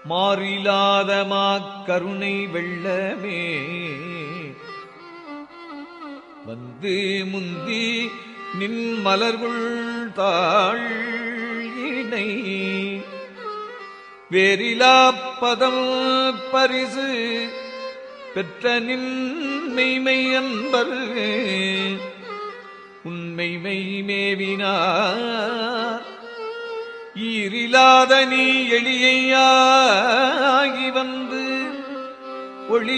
மாறிலாத மாக்கருணை வெள்ளமே வந்து முந்தி நின் மலர்குள் தாழ் இணை வேறிலாப்பதம் பரிசு பெற்ற நின் மெய்மை அன்பர் உண்மைமை மேவினார் ஈரிலாத நீ எளியாகி வந்து ஒளி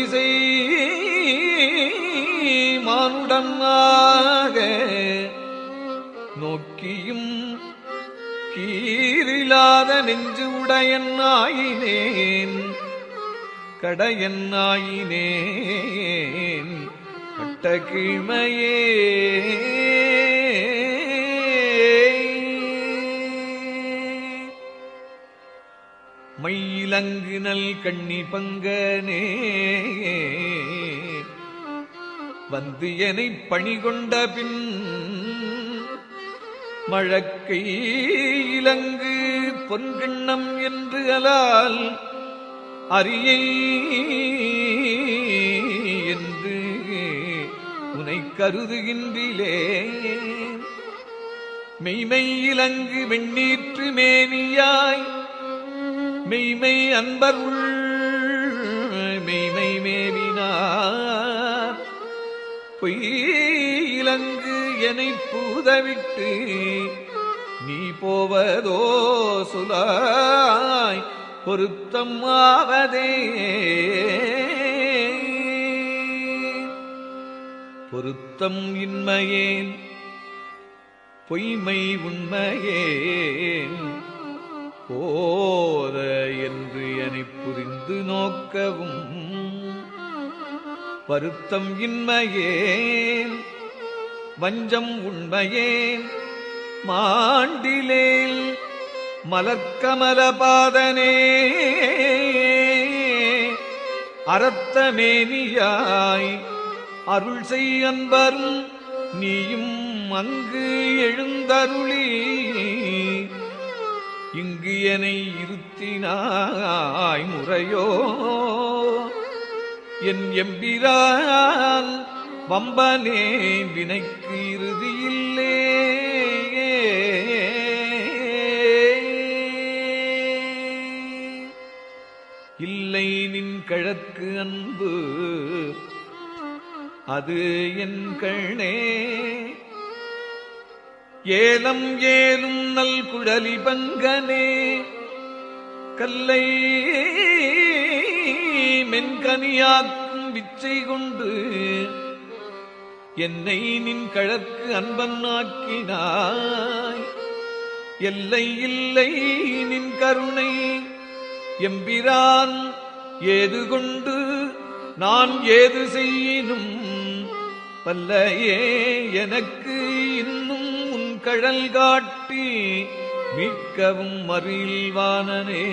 மானுடனாக நோக்கியும் கீரிலாத நெஞ்சு உடையன் ஆயினேன் கடையன் ஆயினேன் கட்ட கீழ்மையே மயிலங்கு நல் கண்ணி பங்கனே வந்து எனை பணிகொண்ட பின் மழக்கை இலங்கு பொன்கிண்ணம் என்று அலால் அரியை என்று உனை கருதுகின்றிலே மெய்மை இலங்கு வெண்ணீற்று மேனியாய் மெய்மை அன்பர் உள் மெய்மை மேவினார் பொய் இலங்கு எனை பூதவிட்டு நீ போவதோ சுலாய் பொருத்தம் ஆவதே பொருத்தம் இன்மையேன் பொய்மை உண்மையேன் போத என்று எனை புரிந்து நோக்கவும் வருத்தம் இன்மையேன் வஞ்சம் உண்மையேன் மாண்டிலேல் மலர்க்கமல பாதனே அறத்தமேனியாய் அருள் செய் அன்பரும் நீயும் அங்கு எழுந்தருளி இங்கு எனை இருத்தினாய் முறையோ என் எம்பிரான் வம்பனே வினைக்கு இறுதியில்லே இல்லை நின் கிழக்கு அன்பு அது என் கண்ணே ஏலம் ஏலும் நல் குழலி பங்கனே கல்லை மென்கனியாக்கும் விச்சை கொண்டு என்னை நின் கழற்கு அன்பன் ஆக்கினாய் எல்லை இல்லை நின் கருணை எம்பிரான் ஏது கொண்டு நான் ஏது செய்யினும் வல்லையே எனக்கு இன்னும் உன் கழல் காட்டி மீட்கவும் மறில்வானனே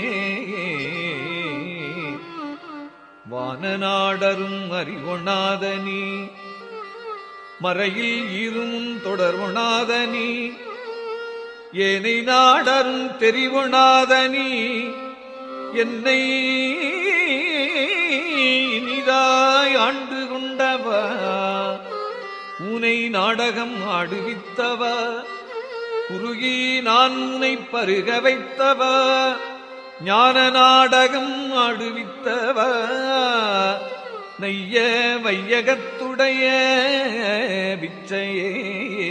வானநாடரும் அறிவொணாத நீ மறையில் ஈரும் தொடர்வொணாத நீ ஏனை நாடரும் தெரிவொணாத நீ என்னை இனிதாய் ஆண்டு கொண்டவா உனை நாடகம் ஆடுவித்தவா குறுகி நான் உனை பருக வைத்தவா ஞான நாடகம் ஆடுவித்தவா நெய்ய வையகத்துடைய பிச்சையே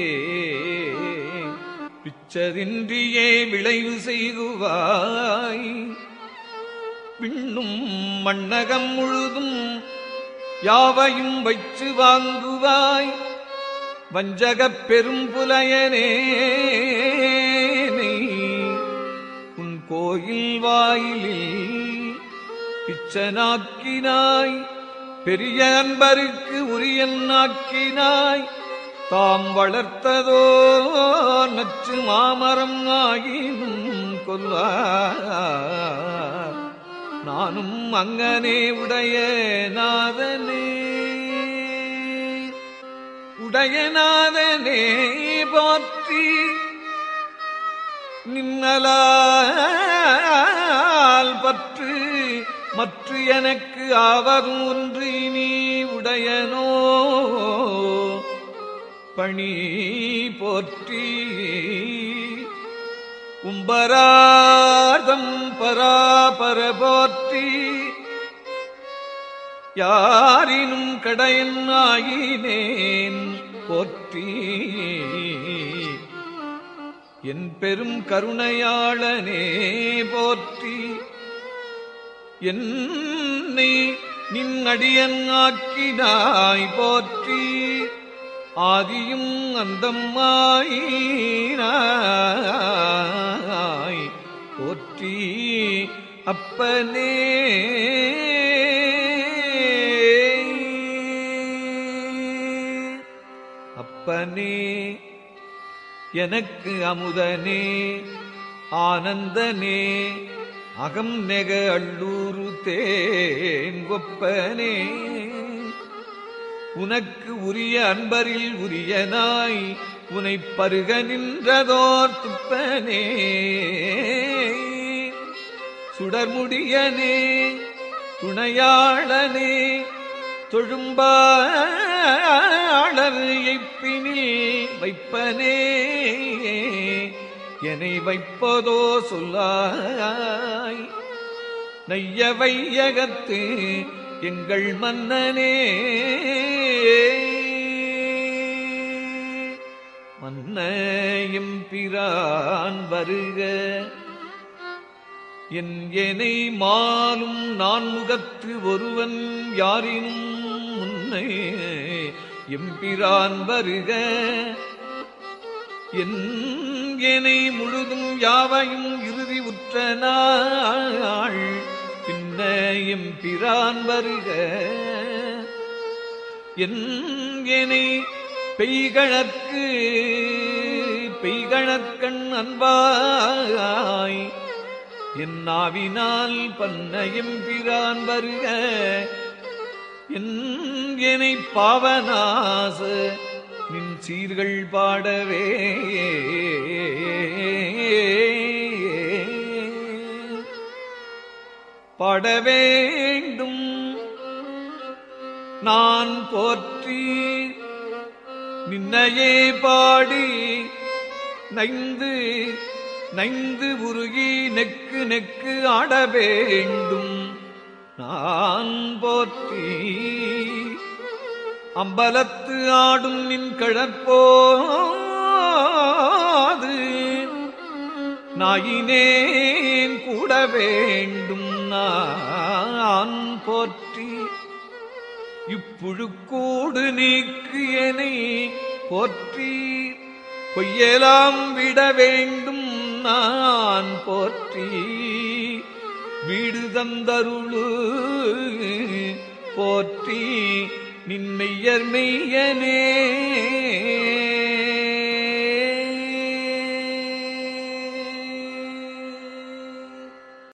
பிச்சதின்றியே விளைவு செய்குவாய் விண்ணும் மண்ணகம் முழுதும் யாவையும் வைச்சு வாங்குவாய் வஞ்சகப் பெரும்புலையனே உன் கோயில் வாயிலில் பிச்சனாக்கினாய் பெரிய அன்பருக்கு உரியன்னாக்கினாய் தாம் வளர்த்ததோ நச்சு மாமரம் ஆகினும் கொல்வார் நானும் அங்கனே உடைய நாதனே உடைய நாதனே போற்றி நின்னலால் அவற்று மற்ற எனக்கு ஆவதும் ஒன்று இனி உடையனோ பணி போற்றி உம்பரார்தம் பராபர போற்றி யாரினும் கடையன் ஆயினேன் போற்றி என் பெரும் கருணையாளனே போற்றி என்னை நின் அடியன் ஆக்கினாய் போற்றி ஆதியும் அந்தம்மாயினாய் போற்றி அப்பனே அப்பனே எனக்கு அமுதனே ஆனந்தனே அகம் நெக அள்ளூரு தேங்கொப்பனே உனக்கு உரிய அன்பரில் உரியனாய் உனை பருக நின்றதோர் துப்பனே சுடர்முடியனே துணையாளனே தொழும்பாளர் எய்ப்பினில் வைப்பனே என்னை வைப்பதோ சொல்லாய் நைய வையகத்து எங்கள் மன்னனே மன்னையும் பிரான் வருக என் எனை மாலும் நான் முகத்து ஒருவன் யாரினும் முன்னே எம்பிரான் வருக என் எனை முழுதும் யாவையும் இறுதி உற்ற நாள் பின்ன எம்பிரான் வருக என் எனை பெய்கழற்கு பெய்கழற்கண் அன்பாய் என் நாவினால் பண்ணையும் பிரான் வருக என் எனை பாவநாச நின் சீர்கள் பாடவே பாட வேண்டும் நான் போற்றி நின்னையே பாடி நைந்து நைந்து உருகி நெக்கு நெக்கு ஆட வேண்டும் நான் போற்றி அம்பலத்து ஆடும் நின் கழற்போது நாயினேன் கூட வேண்டும் நான் போற்றி இப்புழுக்கூடு நீக்கியனை போற்றி பொய்யலாம் விட வேண்டும் நான் போற்றி வீடு தந்தருளு போற்றி நின்மெய்யர் மெய்யனே